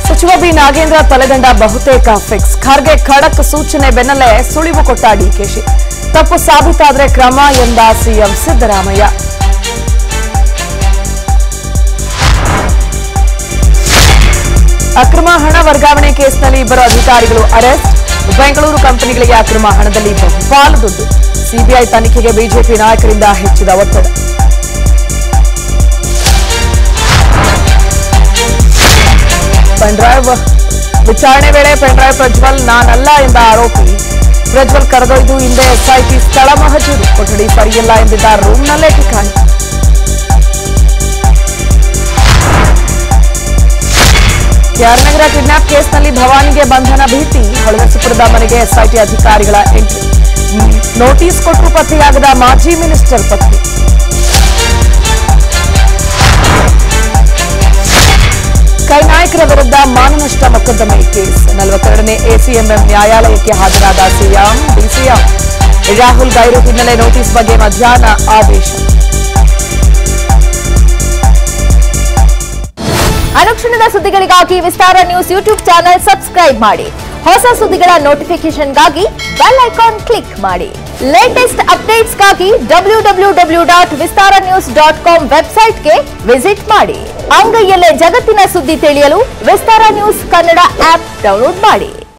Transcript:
ಸಚಿವ ಬಿ ನಾಗೇಂದ್ರ ತಲೆದಂಡ ಬಹುತೇಕ ಫಿಕ್ಸ್ ಖರ್ಗೆ ಖಡಕ್ ಸೂಚನೆ ಬೆನ್ನಲ್ಲೇ ಸುಳಿವು ಕೊಟ್ಟ ಡಿಕೆಶಿ ತಪ್ಪು ಸಾಬೀತಾದ್ರೆ ಕ್ರಮ ಎಂದ ಸಿಎಂ ಸಿದ್ದರಾಮಯ್ಯ ಅಕ್ರಮ ಹಣ ವರ್ಗಾವಣೆ ಕೇಸ್ನಲ್ಲಿ ಇಬ್ಬರು ಅಧಿಕಾರಿಗಳು ಅರೆಸ್ಟ್ ಬೆಂಗಳೂರು ಕಂಪನಿಗಳಿಗೆ ಅಕ್ರಮ ಹಣದಲ್ಲಿ ಬಹುಪಾಲು ದುಡ್ಡು ಸಿಬಿಐ ತನಿಖೆಗೆ ಬಿಜೆಪಿ ನಾಯಕರಿಂದ ಹೆಚ್ಚಿದ ಒತ್ತಡ ಪೆನ್ಡ್ರೈವ್ ವಿಚಾರಣೆ ವೇಳೆ ಪೆನ್ಡ್ರೈವ್ ಪ್ರಜ್ವಲ್ ನಾನಲ್ಲ ಎಂದ ಆರೋಪಿ ಪ್ರಜ್ವಲ್ ಕರೆದೊಯ್ದು ಹಿಂದೆ ಎಸ್ಐಟಿ ಸ್ಥಳ ಮಹಜೂರು ಕೊಠಡಿ ಸರಿಯಿಲ್ಲ ಎಂದಿದ್ದ ರೂಮ್ನಲ್ಲೇ ಠಿಕಾಣಿ ಯಾರನಗರ ಕಿಡ್ನಾಪ್ ಕೇಸ್ನಲ್ಲಿ ಭವಾನಿಗೆ ಬಂಧನ ಭೀತಿ ಹೊಳನರಸೀಪುರದ ಮನೆಗೆ ಎಸ್ಐಟಿ ಅಧಿಕಾರಿಗಳ ಎಂಟ್ರಿ ನೋಟಿಸ್ ಕೊಟ್ಟರು ಪತ್ತೆಯಾಗದ ಮಾಜಿ ಮಿನಿಸ್ಟರ್ ಪತ್ನಿ ಕೈನಾಯಕರ ವಿರುದ್ಧ ಮಾನನಷ್ಟ ಮೊಕದ್ದಮೆ ಕೇಸ್ ನಲವತ್ತೆರಡನೇ ಎಸಿಎಂಎಂ ನ್ಯಾಯಾಲಯಕ್ಕೆ ಹಾಜರಾದ ಸಿಎಂ ಡಿಸಿಎಂ ರಾಹುಲ್ ಗೈರು ಹಿನ್ನೆಲೆ ನೋಟಿಸ್ ಬಗ್ಗೆ ಮಧ್ಯಾಹ್ನ ಆದೇಶ ಅನುಕ್ಷಣದ ಸುದ್ದಿಗಳಿಗಾಗಿ Vistara news YouTube channel subscribe ಮಾಡಿ ಹೊಸ ಸುದ್ದಿಗಳ ನೋಟಿಫಿಕೇಶನ್ಗಾಗಿ ಬೆಲ್ ಐಕಾನ್ ಕ್ಲಿಕ್ ಮಾಡಿ ಲೇಟೆಸ್ಟ್ ಅಪ್ಡೇಟ್ಸ್ಗಾಗಿ W W W dot Vistara news dot com ವೆಬ್ಸೈಟ್ಗೆ ವಿಸಿಟ್ ಮಾಡಿ ಅಂಗೈಯಲ್ಲೇ ಜಗತ್ತಿನ ಸುದ್ದಿ ತಿಳಿಯಲು Vistara news Kannada app download ಮಾಡಿ